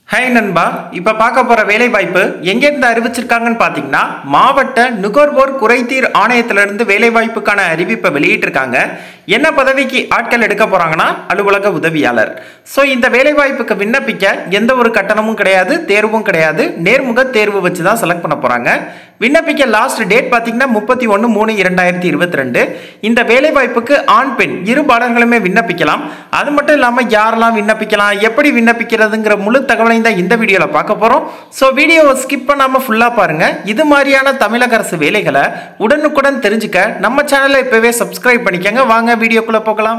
hi நண்பா இப்போ பார்க்க போகிற வேலை வாய்ப்பு எங்கேருந்து அறிவிச்சிருக்காங்கன்னு பார்த்தீங்கன்னா மாவட்ட நுகர்வோர் குறைதீர் ஆணையத்திலிருந்து வேலை வாய்ப்புக்கான அறிவிப்பை வெளியிட்டிருக்காங்க என்ன பதவிக்கு ஆட்கள் எடுக்க போகிறாங்கன்னா அலுவலக உதவியாளர் ஸோ இந்த வேலை வாய்ப்புக்கு விண்ணப்பிக்க எந்த ஒரு கட்டணமும் கிடையாது தேர்வும் கிடையாது நேர்முக தேர்வு வச்சு தான் செலக்ட் பண்ண போகிறாங்க விண்ணப்பிக்க லாஸ்ட் டேட் பார்த்தீங்கன்னா முப்பத்தி ஒன்று மூணு இரண்டாயிரத்தி இருபத்தி ரெண்டு இந்த வேலை வாய்ப்புக்கு ஆண் பெண் இரு பாலர்களுமே விண்ணப்பிக்கலாம் அது மட்டும் இல்லாமல் யாரெல்லாம் விண்ணப்பிக்கலாம் எப்படி விண்ணப்பிக்கிறதுங்கிற முழு தகவலையும் தான் இந்த வீடியோவில் பார்க்க போகிறோம் ஸோ வீடியோவை ஸ்கிப் பண்ணாமல் ஃபுல்லாக பாருங்கள் இது மாதிரியான தமிழக அரசு வேலைகளை உடனுக்குடன் தெரிஞ்சுக்க நம்ம சேனலை இப்போவே சப்ஸ்கிரைப் பண்ணிக்கங்க வாங்க வீடியோக்குள்ளே போகலாம்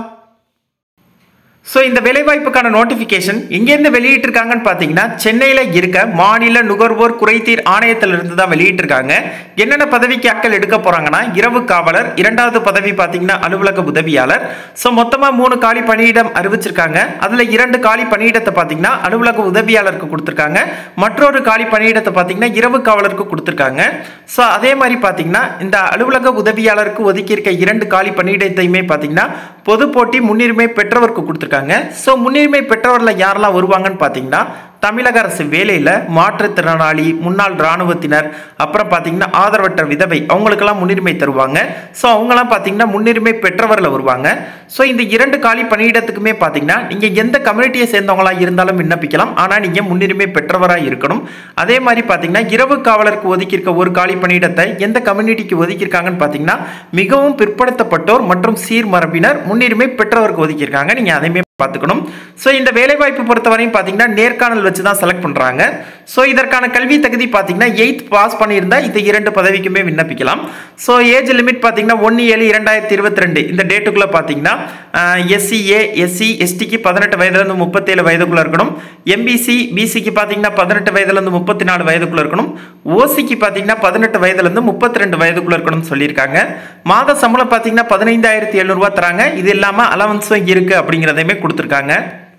ஸோ இந்த வேலைவாய்ப்புக்கான நோட்டிஃபிகேஷன் எங்கேருந்து வெளியிட்டிருக்காங்கன்னு பார்த்தீங்கன்னா சென்னையில் இருக்க மாநில நுகர்வோர் குறைதீர் ஆணையத்திலிருந்து தான் வெளியிட்டிருக்காங்க என்னென்ன பதவிக்கு ஆட்கள் எடுக்க போகிறாங்கன்னா இரவு காவலர் இரண்டாவது பதவி பார்த்தீங்கன்னா அலுவலக உதவியாளர் ஸோ மொத்தமாக மூணு காலி பணியிடம் அறிவிச்சிருக்காங்க அதில் இரண்டு காலி பணியிடத்தை பார்த்தீங்கன்னா அலுவலக உதவியாளருக்கு கொடுத்துருக்காங்க மற்றொரு காலி பணியிடத்தை பார்த்தீங்கன்னா இரவு காவலருக்கு கொடுத்துருக்காங்க ஸோ அதே மாதிரி பார்த்தீங்கன்னா இந்த அலுவலக உதவியாளருக்கு ஒதுக்கியிருக்க இரண்டு காலி பணியிடத்தையுமே பார்த்தீங்கன்னா பொது போட்டி முன்னுரிமை பெற்றவருக்கு கொடுத்துருக்காங்க ஸோ முன்னுரிமை பெற்றவரில் யாரெல்லாம் வருவாங்கன்னு பார்த்தீங்கன்னா தமிழக அரசு வேலையில் மாற்றுத்திறனாளி முன்னாள் இராணுவத்தினர் அப்புறம் பார்த்தீங்கன்னா ஆதரவற்ற விதவை அவங்களுக்கெல்லாம் முன்னுரிமை தருவாங்க ஸோ அவங்களாம் பார்த்தீங்கன்னா முன்னுரிமை பெற்றவரில் வருவாங்க ஸோ இந்த இரண்டு காலி பணியிடத்துக்குமே பார்த்தீங்கன்னா நீங்கள் எந்த கம்யூனிட்டியை சேர்ந்தவங்களாக இருந்தாலும் விண்ணப்பிக்கலாம் ஆனால் நீங்கள் முன்னுரிமை பெற்றவராக இருக்கணும் அதே மாதிரி பார்த்தீங்கன்னா இரவு காவலருக்கு ஒதுக்கியிருக்க ஒரு காலி பணியிடத்தை எந்த கம்யூனிட்டிக்கு ஒதுக்கியிருக்காங்கன்னு பார்த்தீங்கன்னா மிகவும் பிற்படுத்தப்பட்டோர் மற்றும் சீர்மரபினர் முன்னுரிமை பெற்றவருக்கு ஒதுக்கியிருக்காங்க நீங்கள் அதையுமே பார்த்துக்கணும் ஸோ இந்த வேலைவாய்ப்பு பொறுத்தவரையும் பார்த்தீங்கன்னா நேர்காணல் வச்சு தான் செலக்ட் பண்ணுறாங்க ஸோ இதற்கான கல்வி தகுதி பார்த்தீங்கன்னா எயித் பாஸ் பண்ணியிருந்தால் இந்த இரண்டு பதவிக்குமே விண்ணப்பிக்கலாம் ஸோ ஏஜ் லிமிட் பார்த்தீங்கன்னா ஒன்று ஏழு இரண்டாயிரத்தி இருபத்தி ரெண்டு இந்த டேட்டுக்குள்ளே பார்த்தீங்கன்னா எஸ்சிஏ எஸ்சி எஸ்டிக்கு பதினெட்டு வயதுலேருந்து முப்பத்தேழு வயதுக்குள்ளே இருக்கணும் எம்பிசி பிசிக்கு பார்த்தீங்கன்னா பதினெட்டு வயதுலேருந்து முப்பத்தி நாலு வயதுக்குள்ளே இருக்கணும் ஓசிக்கு பார்த்தீங்கன்னா பதினெட்டு வயதுலேருந்து முப்பத்தி ரெண்டு வயதுக்குள்ளே இருக்கணும்னு சொல்லியிருக்காங்க மாத சம்பளம் பார்த்தீங்கன்னா பதினைந்தாயிரத்தி எழுநூறுவா தராங்க இது இல்லாமல் அலவன்ஸும் இருக்குது அப்படிங்கிறதையுமே கொடுத்துருக்காங்க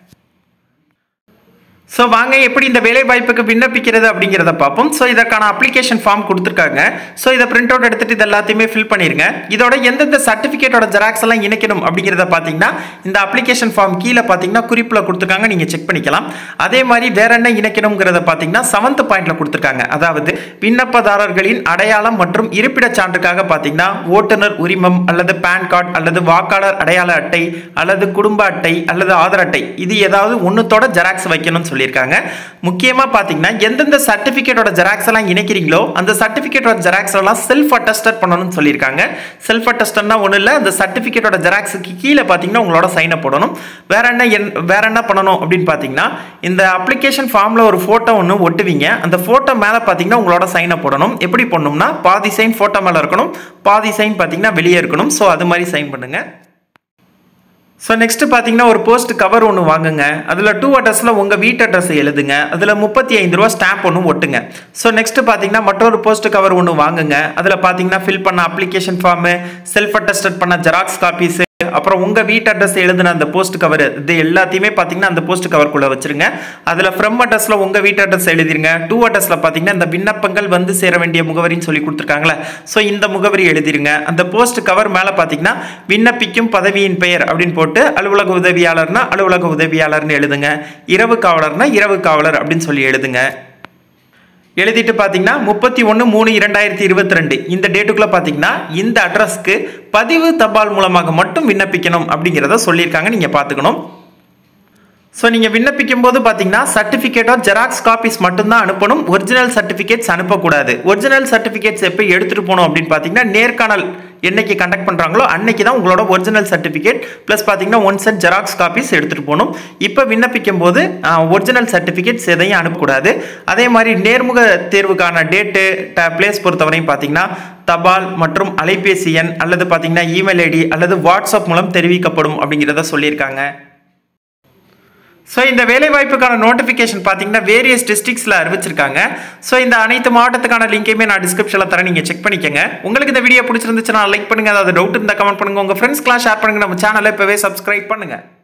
ஸோ வாங்க எப்படி இந்த வேலை வாய்ப்புக்கு விண்ணப்பிக்கிறது அப்படிங்கிறத பார்ப்போம் ஸோ இதற்கான அப்ளிகேஷன் ஃபார்ம் கொடுத்துருக்காங்க ஸோ இதை பிரிண்ட் அவுட் எடுத்துட்டு இது எல்லாத்தையுமே ஃபில் பண்ணிருங்க இதோட எந்தெந்த சர்டிஃபிகேட்டோட ஜெராக்ஸ் எல்லாம் இணைக்கணும் அப்படிங்கிறத பார்த்தீங்கன்னா இந்த அப்ளிகேஷன் ஃபார்ம் கீழே பார்த்தீங்கன்னா குறிப்பில் கொடுத்துருக்காங்க நீங்கள் செக் பண்ணிக்கலாம் அதே மாதிரி வேற என்ன இணைக்கணுங்கிறத பார்த்தீங்கன்னா செவன்த் பாயிண்ட்ல கொடுத்துருக்காங்க அதாவது விண்ணப்பதாரர்களின் அடையாளம் மற்றும் இருப்பிடச் சான்றுக்காக பார்த்தீங்கன்னா ஓட்டுநர் உரிமம் அல்லது பேன் கார்டு அல்லது வாக்காளர் அடையாள அட்டை அல்லது குடும்ப அட்டை அல்லது ஆதார் அட்டை இது ஏதாவது ஒன்றுத்தோட ஜெராக்ஸ் வைக்கணும்னு சொல்லியிருக்காங்க முக்கியமாக பார்த்தீங்கன்னா எந்தெந்த சர்டிஃபிகேட்டோட ஜெராக்ஸ் எல்லாம் இணைக்கிறீங்களோ அந்த சர்டிஃபிகேட்டோட ஜெராக்ஸ் எல்லாம் செல்ஃப் அட்டஸ்டட் பண்ணணும்னு சொல்லியிருக்காங்க செல்ஃப் அட்டஸ்டட்னா ஒன்றும் இல்லை அந்த சர்டிஃபிகேட்டோட ஜெராக்ஸுக்கு கீழே பார்த்தீங்கன்னா உங்களோட சைனை போடணும் வேற என்ன என் வேற என்ன பண்ணணும் அப்படின்னு பார்த்தீங்கன்னா இந்த அப்ளிகேஷன் ஃபார்மில் ஒரு ஃபோட்டோ ஒன்று ஒட்டுவீங்க அந்த ஃபோட்டோ மேலே பார்த்தீங்கன்னா உங்களோட சைனை போடணும் எப்படி பண்ணணும்னா பாதி சைன் ஃபோட்டோ மேலே இருக்கணும் பாதி சைன் பார்த்தீங்கன்னா வெளியே இருக்கணும் ஸோ அது மாதிரி சைன் பண்ணுங்கள் ஸோ நெக்ஸ்ட் பார்த்தீங்கன்னா ஒரு போஸ்ட் கவர் ஒன்று வாங்குங்க அதில் டூ அட்ரஸில் உங்கள் வீட்டு அட்ரஸ் எழுதுங்க அதில் முப்பத்தி ஐந்து ரூபா ஸ்டாம்ப் ஒன்று ஒட்டுங்க ஸோ நெக்ஸ்ட் பார்த்தீங்கன்னா மற்றொரு போஸ்ட் கவர் ஒன்று வாங்குங்க அதில் பார்த்தீங்கன்னா ஃபில் பண்ண அப்ளிகேஷன் ஃபார்மு செல்ஃப் அட்டஸ்டட் பண்ண ஜெராக்ஸ் காப்பீஸு அப்புறம் உங்கள் வீட்டு அட்ரஸ் எழுதின அந்த போஸ்ட் கவர் இது எல்லாத்தையுமே பார்த்தீங்கன்னா அந்த போஸ்ட் கவருக்குள்ளே வச்சிருங்க அதில் ஃப்ரம் அட்ரஸில் உங்கள் வீட்டு அட்ரஸ் எழுதிருங்க டூ அட்ரஸில் பார்த்தீங்கன்னா இந்த விண்ணப்பங்கள் வந்து சேர வேண்டிய முகவரின்னு சொல்லி கொடுத்துருக்காங்களே ஸோ இந்த முகவரி எழுதிருங்க அந்த போஸ்ட் கவர் மேலே பார்த்தீங்கன்னா விண்ணப்பிக்கும் பதவியின் பெயர் அப்படின்னு போட்டு அலுவலக உதவியாளர்னா அலுவலக உதவியாளர்னு எழுதுங்க இரவு காவலர்னா இரவு காவலர் அப்படின்னு சொல்லி எழுதுங்க எழுதிட்டு பார்த்தீங்கன்னா முப்பத்தி ஒன்று மூணு இரண்டாயிரத்தி இருபத்தி ரெண்டு இந்த டேட்டுக்குள்ளே பார்த்தீங்கன்னா இந்த அட்ரஸ்க்கு பதிவு தபால் மூலமாக மட்டும் விண்ணப்பிக்கணும் அப்படிங்கிறத சொல்லியிருக்காங்க நீங்கள் பார்த்துக்கணும் ஸோ நீங்கள் விண்ணப்பிக்கும் போது பார்த்தீங்கன்னா சர்டிஃபிகேட்டோ ஜெராக்ஸ் காப்பீஸ் மட்டும்தான் அனுப்பணும் ஒரிஜினல் சர்டிஃபிகேட்ஸ் அனுப்பக்கூடாது ஒரிஜினல் சர்டிஃபிகேட்ஸ் எப்போ எடுத்துகிட்டு போகணும் அப்படின்னு பார்த்தீங்கன்னா நேர்காணல் என்னைக்கு கண்டக்ட் பண்ணுறாங்களோ அன்னைக்கு தான் உங்களோட ஒரிஜினல் சர்டிஃபிகேட் ப்ளஸ் பார்த்தீங்கன்னா ஒன் செட் ஜெராக்ஸ் காப்பீஸ் எடுத்துகிட்டு போகணும் இப்போ விண்ணப்பிக்கும் போது ஒரிஜினல் சர்டிஃபிகேட்ஸ் எதையும் அனுப்பக்கூடாது அதே மாதிரி நேர்முக தேர்வுக்கான டேட்டு பிளேஸ் பொறுத்தவரையும் பார்த்தீங்கன்னா தபால் மற்றும் அலைபேசி எண் அல்லது பார்த்தீங்கன்னா இமெயில் ஐடி அல்லது வாட்ஸ்அப் மூலம் தெரிவிக்கப்படும் அப்படிங்கிறத சொல்லியிருக்காங்க ஸோ இந்த வேலைவாய்ப்புக்கான நோட்டிஃபிகேஷன் பார்த்தீங்கன்னா வேரியஸ் டிஸ்ட்ரிக்ஸில் அறிவிச்சிருக்காங்க ஸோ இந்த அனைத்து மாவட்டத்துக்கான லிங்கையுமே நான் டிஸ்கிரிப்ஷனில் தரேன் நீங்கள் செக் பண்ணிக்கங்க உங்களுக்கு இந்த வீடியோ பிடிச்சிருந்துச்சுன்னா லைக் பண்ணுங்கள் அதாவது டவுட் இருந்தால் கமெண்ட் பண்ணுங்கள் உங்கள் ஃப்ரெண்ட்ஸ்க்கெலாம் ஷேர் பண்ணுங்கள் நம்ம சேனலை இப்போவே சப்ஸ்கிரைப் பண்ணுங்கள்